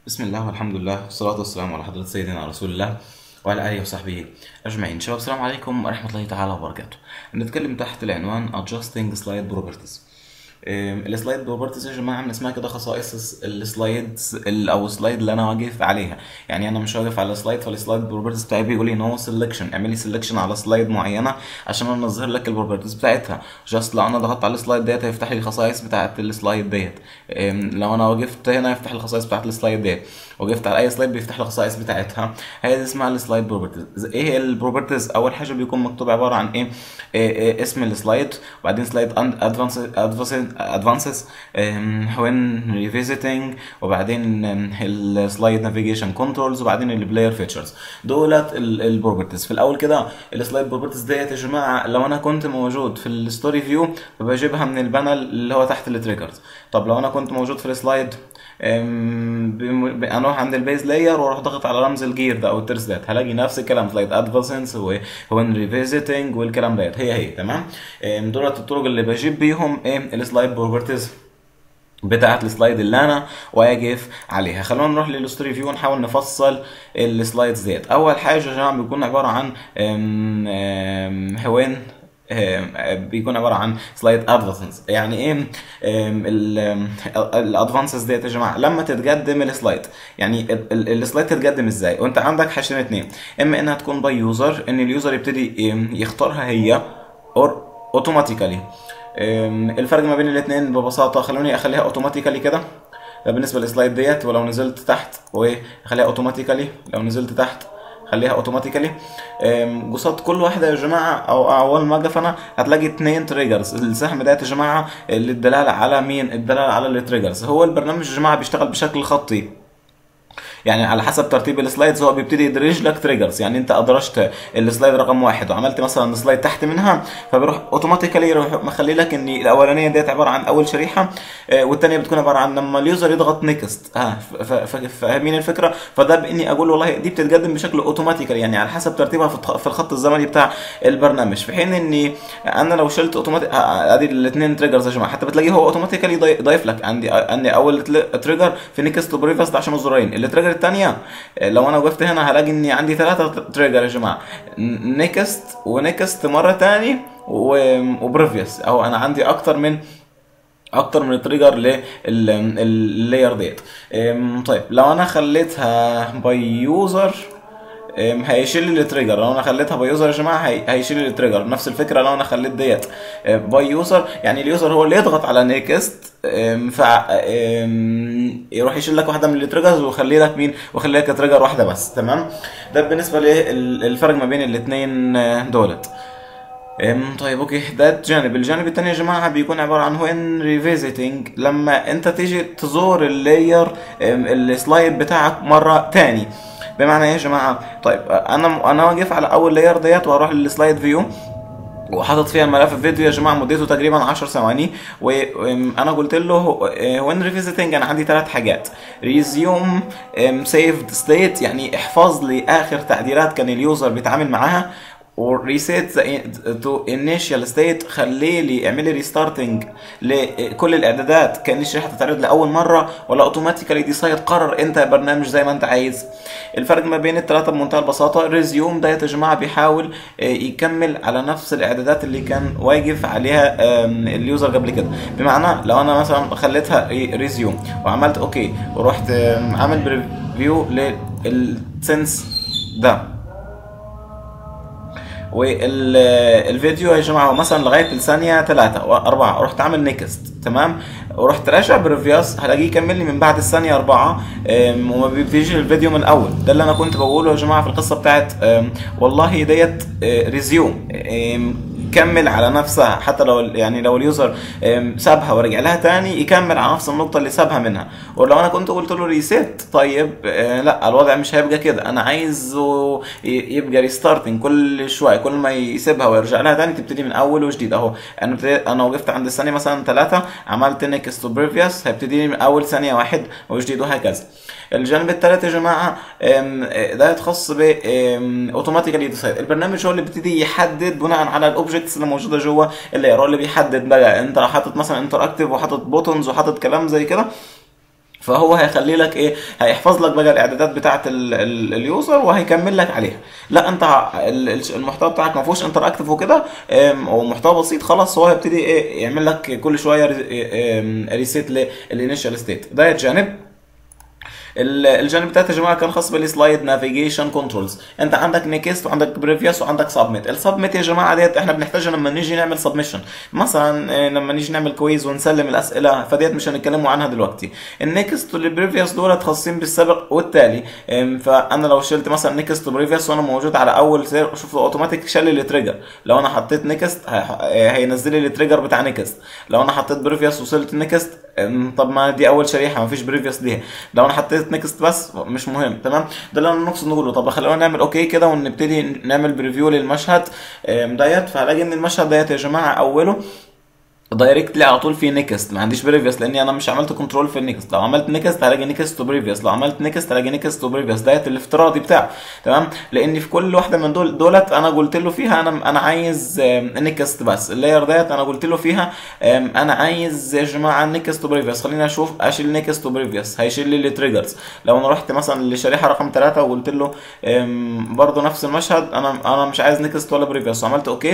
بسم الله والحمد لله والصلاة والسلام على حضرة سيدنا رسول الله وعلى آله وصحبه أجمعين شباب السلام عليكم ورحمة الله تعالى وبركاته نتكلم تحت العنوان Adjusting Slide Properties السلايد بروبرتيز يا جماعه من اسمها كده خصائص السلايدز او السلايد اللي انا واقف عليها يعني انا مش واقف على سلايد فالسلايد بروبرتيز بتاعي بيقول لي نو سelection اعمل لي سelection على سلايد معينه عشان انا اظهر لك البروبرتيز بتاعتها جاست لو انا ضغطت على السلايد ديت هيفتح لي الخصائص بتاعت السلايد ديت لو انا وقفت هنا يفتح لي الخصائص بتاعت السلايد ديت وقفت على اي سلايد بيفتح لي الخصائص بتاعتها هي دي اسمها السلايد بروبرتيز ايه هي البروبرتيز اول حاجه بيكون مكتوب عباره عن ايه, إيه, إيه اسم السلايد وبعدين سلايد ادفانسز ادفانسز when revisiting وبعدين السلايد نافيجيشن كنترولز وبعدين البلاير فيتشرز دولت البروبرتيز في الاول كده السلايد بروبرتيز ديت يا جماعه لو انا كنت موجود في الستوري فيو فبجيبها من البانل اللي هو تحت التريجرز طب لو انا كنت موجود في السلايد اروح عند البيز لاير واروح ضغط على رمز الجير ده او الترس ده هلاقي نفس الكلام سلايد ادفانسنس وين ريفيزيتنج والكلام ده هي هي تمام دولت الطرق اللي بجيب بيهم ايه السلايد بروبرتيز بتاعت السلايد اللي انا واقف عليها خلونا نروح للستوري فيو ونحاول نفصل السلايدز ديت اول حاجه يا جماعه بيكون عباره عن هوين بيكون عباره عن سلايد ادفانسز يعني ايه الادفانسز ديت يا جماعه لما تتقدم السلايد يعني السلايد تتقدم ازاي وانت عندك حاجتين اتنين اما انها تكون باي يوزر ان اليوزر يبتدي يختارها هي اور اوتوماتيكالي الفرق ما بين الاثنين ببساطه خلوني اخليها اوتوماتيكالي كده ده بالنسبه للسلايد ديت ولو نزلت تحت واخليها اوتوماتيكالي لو نزلت تحت خليها اوتوماتيكالي قصاد كل واحده يا جماعه او اول ما اقف انا هتلاقي اتنين تريجرز السهم ده يا جماعه للدلاله على مين الدلاله على التريجرز هو البرنامج يا جماعه بيشتغل بشكل خطي يعني على حسب ترتيب السلايدز هو بيبتدي يدرج لك تريجرز يعني انت ادرجت السلايد رقم واحد وعملت مثلا سلايد تحت منها فبيروح اوتوماتيكالي يروح مخلي لك ان الاولانيه ديت عباره عن اول شريحه والثانيه بتكون عباره عن لما اليوزر يضغط نيكست ها فاهمين الفكره فده باني اقول والله دي بتتقدم بشكل اوتوماتيكالي يعني على حسب ترتيبها في الخط الزمني بتاع البرنامج في حين اني انا لو شلت اوتوماتيك ادي الاثنين تريجرز يا جماعه حتى بتلاقيه هو اوتوماتيكالي ضايف لك عندي عندي اول تريجر في نيكست وبريفاست عشان الزرارين التريجر الثانيه لو انا وقفت هنا هلاقي اني عندي ثلاثة تريجر يا جماعة نيكست ونيكست مرة تاني وبريفيوس او انا عندي اكتر من اكتر من تريجر لللاير ديت طيب لو انا خليتها باي يوزر هيشيل لي التريجر لو انا خليتها باي يوزر يا جماعه هيشيل لي التريجر نفس الفكره لو انا خليت ديت باي يوزر يعني اليوزر هو اللي يضغط على نيكست ف يروح يشيل لك واحده من التريجرز ويخلي لك مين ويخلي لك تريجر واحده بس تمام ده بالنسبه للفرق ما بين الاثنين دولت طيب اوكي ده جانب الجانب الثاني يا جماعه بيكون عباره عن وين ريفيزيتنج لما انت تيجي تزور اللاير السلايد بتاعك مره تاني بمعنى ايه يا جماعه طيب انا انا واقف على اول لاير ديت واروح للسلايد فيو وحاطط فيها الملف الفيديو يا جماعه مدته تقريبا 10 ثواني وانا قلت له وين ريفيزيتنج انا عندي ثلاث حاجات ريزيوم سيفد ستيت يعني احفظ لي اخر تعديلات كان اليوزر بيتعامل معاها وريسيت تو انيشال ستيت خلي لي اعمل لي ريستارتنج لكل الاعدادات كان الشريحه تتعرض لاول مره ولا اوتوماتيكالي ديسايد قرر انت برنامج زي ما انت عايز الفرق ما بين الثلاثه بمنتهى البساطه ريزيوم ده يا جماعه بيحاول يكمل على نفس الاعدادات اللي كان واقف عليها اليوزر قبل كده بمعنى لو انا مثلا خليتها ريزيوم وعملت اوكي ورحت عامل بريفيو للسنس ده والفيديو يا جماعه مثلا لغايه الثانيه ثلاثة وأربعة رحت عامل نيكست تمام ورحت راجع بريفيوس هلاقيه يكمل لي من بعد الثانيه أربعة وما بيجيش الفيديو من الاول ده اللي انا كنت بقوله يا جماعه في القصه بتاعت والله ديت ريزيوم كمل على نفسها حتى لو يعني لو اليوزر سابها ورجع لها تاني يكمل على نفس النقطه اللي سابها منها ولو انا كنت قلت له ريسيت طيب لا الوضع مش هيبقى كده انا عايزه يبقى ريستارتنج كل شويه كل ما يسيبها ويرجع لها تاني تبتدي من اول وجديد اهو انا انا وقفت عند الثانيه مثلا ثلاثه عملت نيكست بريفيوس هيبتدي من اول ثانيه واحد وجديد وهكذا الجانب الثالث يا جماعه ده يتخص ب اوتوماتيكالي ديسايد البرنامج هو اللي بيبتدي يحدد بناء على الاوبجكتس اللي موجوده جوه اللاير هو اللي بيحدد بقى انت لو حاطط مثلا انتراكتيف وحاطط بوتونز وحاطط كلام زي كده فهو هيخلي لك ايه هيحفظ لك بقى الاعدادات بتاعه ال- ال- اليوزر وهيكمل لك عليها لا انت ه- ال- ال- المحتوى بتاعك ما فيهوش انتراكتيف وكده ام، او محتوى بسيط خلاص هو هيبتدي ايه يعمل لك كل شويه ريسيت للانيشال ستيت ده جانب ال- الجانب التالت يا جماعه كان خاص بالسلايد نافيجيشن كنترولز انت عندك نيكست وعندك بريفيوس وعندك سبميت السبميت يا جماعه ديت احنا بنحتاجها لما نيجي نعمل سبمشن مثلا اه، لما نيجي نعمل كويز ونسلم الاسئله فديت مش هنتكلموا عنها دلوقتي النيكست والبريفيوس دول خاصين بالسابق والتالي ام، فانا لو شلت مثلا نيكست وبريفيوس وانا موجود على اول سير شوف اوتوماتيك شال لي التريجر لو انا حطيت نيكست هينزل لي التريجر بتاع نيكست لو انا حطيت بريفيوس وصلت نيكست ام، طب ما دي اول شريحه ما فيش بريفيوس ليها لو انا حطيت نيكست بس مش مهم تمام ده اللي انا نقصد نقوله طب خلينا نعمل اوكي كده ونبتدي نعمل بريفيو للمشهد ام، ديت فهلاقي ان المشهد ديت يا جماعه اوله دايركتلي على طول في نيكست ما عنديش بريفيوس لاني انا مش عملت كنترول في النيكست لو عملت نيكست هلاقي نيكست وبريفيوس لو عملت نيكست هلاقي نيكست وبريفيوس ديت الافتراضي بتاعه تمام لان في كل واحده من دول دولت انا قلت له فيها انا انا عايز نيكست بس اللاير ديت انا قلت له فيها آم، انا عايز يا جماعه نيكست وبريفيوس خليني اشوف اشيل نيكست وبريفيوس هيشيل لي التريجرز لو انا رحت مثلا لشريحه رقم ثلاثة وقلت له آم، برضو نفس المشهد انا انا مش عايز نيكست ولا بريفيوس وعملت اوكي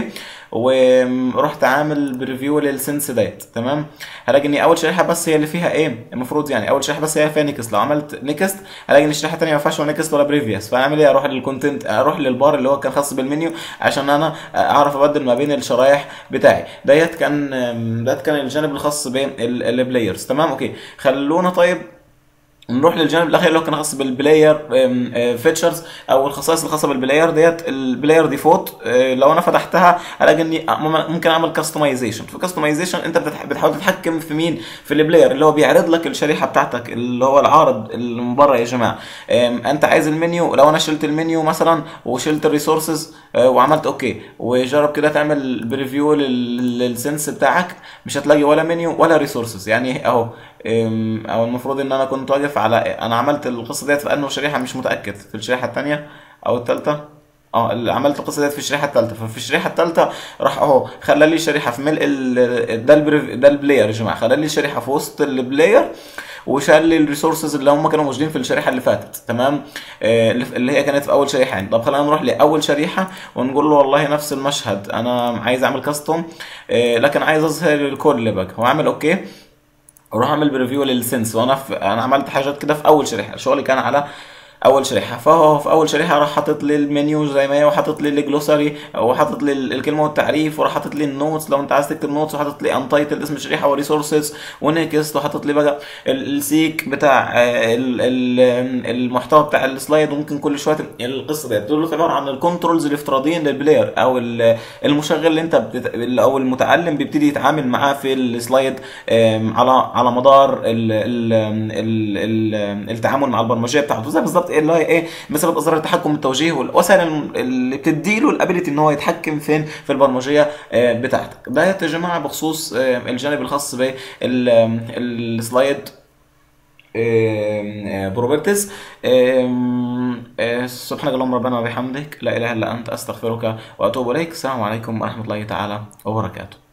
ورحت عامل بريفيو للسنس ديت تمام هلاقي ان اول شريحه بس هي اللي فيها ايه المفروض يعني اول شريحه بس هي فيها نيكست لو عملت نيكست هلاقي ان الشريحه الثانيه ما فيهاش ولا نيكست ولا بريفيوس فاعمل ايه اروح للكونتنت اروح للبار اللي هو كان خاص بالمنيو عشان انا اعرف ابدل ما بين الشرايح بتاعي ديت كان ديت كان الجانب الخاص بالبلايرز تمام اوكي خلونا طيب نروح للجانب الاخير اللي هو كان خاص بالبلاير فيتشرز او الخصائص الخاصه بالبلاير ديت البلاير ديفولت لو انا فتحتها الاقي اني ممكن اعمل كاستمايزيشن في كاستمايزيشن انت بتتح- بتحاول تتحكم في مين في البلاير اللي هو بيعرض لك الشريحه بتاعتك اللي هو العارض اللي من بره يا جماعه أم، انت عايز المنيو لو انا شلت المنيو مثلا وشلت الريسورسز وعملت اوكي وجرب كده تعمل بريفيو للسنس بتاعك مش هتلاقي ولا منيو ولا ريسورسز يعني اهو أم، او المفروض ان انا كنت واقف على انا عملت القصه ديت في انه شريحه مش متاكد في الشريحه الثانيه او الثالثه اه اللي عملت القصه ديت في الشريحه الثالثه ففي الشريحه الثالثه راح اهو خلى لي شريحه في ملء ال- ده البريف ده البلاير يا جماعه خلى لي شريحه في وسط البلاير وشال لي الريسورسز اللي هم كانوا موجودين في الشريحه اللي فاتت تمام آه، اللي اللي هي كانت في اول شريحه يعني طب خلينا نروح لاول شريحه ونقول له والله نفس المشهد انا عايز اعمل كاستوم لكن عايز اظهر الكل بقى واعمل اوكي اروح اعمل بريفيو للسنس وانا في انا عملت حاجات كده في اول شريحه شغلي كان على اول شريحه فهو في اول شريحه راح حاطط لي المنيو زي ما هي وحاطط لي الجلوساري وحاطط لي الكلمه والتعريف وراح حاطط لي النوتس لو انت عايز تكتب نوتس وحاطط لي انتايتل اسم الشريحه وريسورسز ونيكست وحاطط لي بقى ال- السيك بتاع آه، ال- ال- المحتوى بتاع السلايد وممكن كل شويه تم- القصه ديت دول عباره عن الكنترولز الافتراضيين للبلاير او ال- المشغل اللي انت بتت... او المتعلم بيبتدي يتعامل معاه في السلايد آم، على على مدار ال... ال... ال... ال... التعامل مع البرمجيه بتاعته زي بالظبط اللي هي ايه مسافه اصدار التحكم التوجيه والوسائل الم- اللي بتدي له الابيليتي ان هو يتحكم فين في البرمجيه آه، بتاعتك ده يا جماعه بخصوص آه، الجانب الخاص بالسلايد بروبرتيز سبحانك اللهم ربنا وبحمدك لا اله الا انت استغفرك واتوب اليك السلام عليكم ورحمه الله تعالى وبركاته